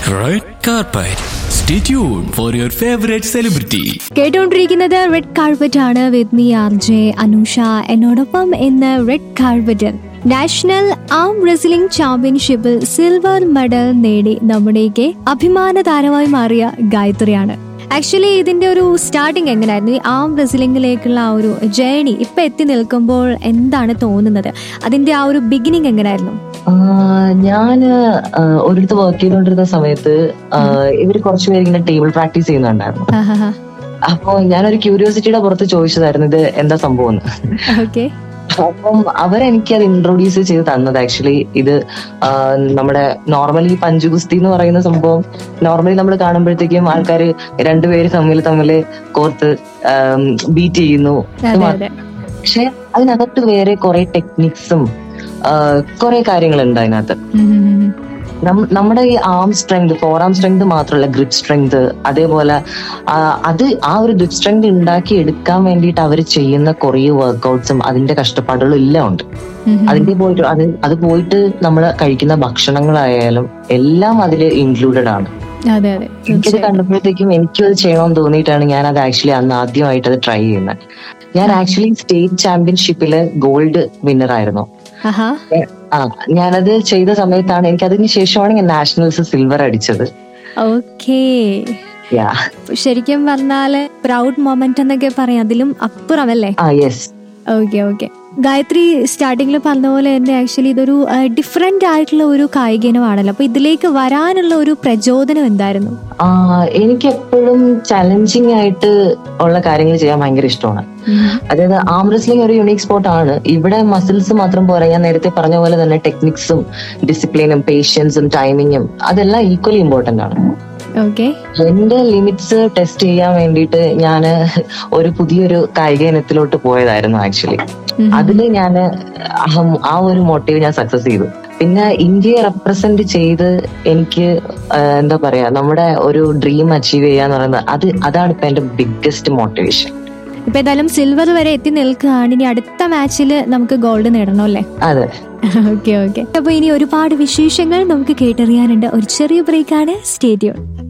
Red carpet. Stay tuned for your favorite celebrity. കേട്ടുകൊണ്ടിരിക്കുന്നത് red carpet ആണ് with me R J Anusha എന്നോടൊപ്പം ഇന്ന് red കാർപ്പറ്റിൽ നാഷണൽ ആം റെസ്ലിംഗ് ചാമ്പ്യൻഷിപ്പിൽ സിൽവർ മെഡൽ നേടി നമ്മുടെയൊക്കെ അഭിമാന താരമായി മാറിയ ഗായത്രിയാണ് ആക്ച്വലി ഇതിന്റെ ഒരു സ്റ്റാർട്ടിങ് എങ്ങനെയായിരുന്നു ഈ ആം റെസ്ലിംഗിലേക്കുള്ള ആ ഒരു ജേണി ഇപ്പൊ എത്തി നിൽക്കുമ്പോൾ എന്താണ് തോന്നുന്നത് അതിന്റെ ആ ഒരു ബിഗിനിങ് എങ്ങനെയായിരുന്നു ഞാന് ഒരിടത്ത് വർക്ക് ചെയ്തുകൊണ്ടിരുന്ന സമയത്ത് ഇവര് കുറച്ചുപേര് ഇങ്ങനെ ടേബിൾ പ്രാക്ടീസ് ചെയ്യുന്നുണ്ടായിരുന്നു ആഹാ അപ്പൊ ഞാനൊരു ക്യൂരിയോസിറ്റിയുടെ പുറത്ത് ചോദിച്ചതായിരുന്നു ഇത് എന്താ സംഭവം എന്ന് ഓക്കെ അപ്പം അവരെനിക്ക് അത് ഇൻട്രൊഡ്യൂസ് ചെയ്ത് തന്നത് ആക്ച്വലി ഇത് ആ, നമ്മുടെ നോർമലി പഞ്ചു ഗുസ്തി എന്ന് പറയുന്ന സംഭവം നോർമലി നമ്മൾ കാണുമ്പോഴത്തേക്കും ആൾക്കാർ രണ്ടുപേര് തമ്മിൽ തമ്മിൽ കോർത്ത് ബീറ്റ് ചെയ്യുന്നു അതെ അതെ പക്ഷെ അതിനകത്ത് വേറെ കുറെ ടെക്നിക്സും കുറെ കാര്യങ്ങളുണ്ട് അതിനകത്ത് ഉം ഉം ഉം. നം- നമ്മുടെ ഈ arm strength forearm strength മാത്രമല്ല ഗ്രിപ്പ് സ്ട്രെങ്ത് അതേപോലെ ആ, അത് ആ ഒരു ഗ്രിപ്പ് സ്ട്രെങ്ത് ഉണ്ടാക്കി എടുക്കാൻ വേണ്ടിയിട്ട് അവർ ചെയ്യുന്ന കുറേ വർക്ക്ഔട്ട്സും അതിന്റെ കഷ്ടപ്പാടുകളും എല്ലാം ഉണ്ട് ഉം ഉം. അതിന്റെ പോയിട്ട് അത് അത് പോയിട്ട് നമ്മൾ കഴിക്കുന്ന ഭക്ഷണങ്ങളായാലും എല്ലാം അതിൽ ഇൻക്ലൂഡഡ് ആണ് അതെ അതെ എനിക്കത് തീർച്ചയായും കണ്ടപ്പോഴത്തേക്കും എനിക്കും അത് ചെയ്യണമെന്ന് തോന്നിയിട്ടാണ് ഞാൻ അത് ആക്ച്വലി അന്ന് ആദ്യമായിട്ട് അത് ട്രൈ ചെയ്യുന്നത് ഞാൻ ആക്ച്വലി സ്റ്റേറ്റ് ചാമ്പ്യൻഷിപ്പില് ഗോൾഡ് വിന്നർ ആയിരുന്നു ആഹാ ആ ഞാനത് ചെയ്ത സമയത്താണ് എനിക്ക് അതിന് ശേഷമാണ് ഞാൻ നാഷണൽസ് സിൽവർ അടിച്ചത് ഓക്കേ യാ ശരിക്കും പറഞ്ഞാല് പ്രൗഡ് മൊമെന്റ് എന്നൊക്കെ പറയാം അതിലും അപ്പുറമല്ലേ ആ യെസ് ഓക്കെ ഓക്കെ ഗായത്രി സ്റ്റാർട്ടിങ്ങിൽ പറഞ്ഞ പോലെ തന്നെ ആക്ച്വലി ഇതൊരു ഡിഫറെന്റ് ആയിട്ടുള്ള ഒരു കായിക ഇനമാണല്ലോ അപ്പൊ ഇതിലേക്ക് വരാനുള്ള ഒരു പ്രചോദനം എന്തായിരുന്നു ആ എനിക്ക് എപ്പോഴും ചലഞ്ചിങ് ആയിട്ട് ഉള്ള കാര്യങ്ങൾ ചെയ്യാൻ ഭയങ്കര ഇഷ്ടമാണ് അതായത് ആം റെസ്ലിംഗ് ഒരു യുണീക് സ്പോർട്ട് ആണ് ഇവിടെ മസിൽസ് മാത്രം പോരാ ഞാൻ നേരത്തെ പറഞ്ഞ പോലെ തന്നെ ടെക്നിക്സും ഡിസിപ്ലിനും പേഷ്യൻസും ടൈമിങ്ങും അതെല്ലാം ഈക്വലി ഇമ്പോർട്ടന്റ് ആണ് ഓക്കെ എന്റെ ലിമിറ്റ്സ് ടെസ്റ്റ് ചെയ്യാൻ വേണ്ടിയിട്ട് ഞാൻ ഒരു പുതിയൊരു കായിക ഇനത്തിലോട്ട് പോയതായിരുന്നു ആക്ച്വലി അതില് ഞാൻ ആ ഒരു മോട്ടീവ് ഞാൻ സക്സസ് ചെയ്തു പിന്നെ ഇന്ത്യയെ റെപ്രസെന്റ് ചെയ്ത് എനിക്ക് ആ, എന്താ പറയാ നമ്മുടെ ഒരു ഡ്രീം അച്ചീവ് ചെയ്യാന്ന് പറയുന്നത് അത് അതാണ് ഇപ്പൊ എന്റെ ബിഗ്ഗസ്റ്റ് മോട്ടിവേഷൻ ഇപ്പൊ ഏതായാലും സിൽവർ വരെ എത്തി നിൽക്കുകയാണ് ഇനി അടുത്ത മാച്ചിൽ നമുക്ക് ഗോൾഡ് നേടണം അല്ലേ അതെ ഓക്കെ ഓക്കെ അപ്പൊ ഇനി ഒരുപാട് വിശേഷങ്ങൾ നമുക്ക് കേട്ടറിയാനുണ്ട് ഒരു ചെറിയ ബ്രേക്കാണ് സ്റ്റേഡിയം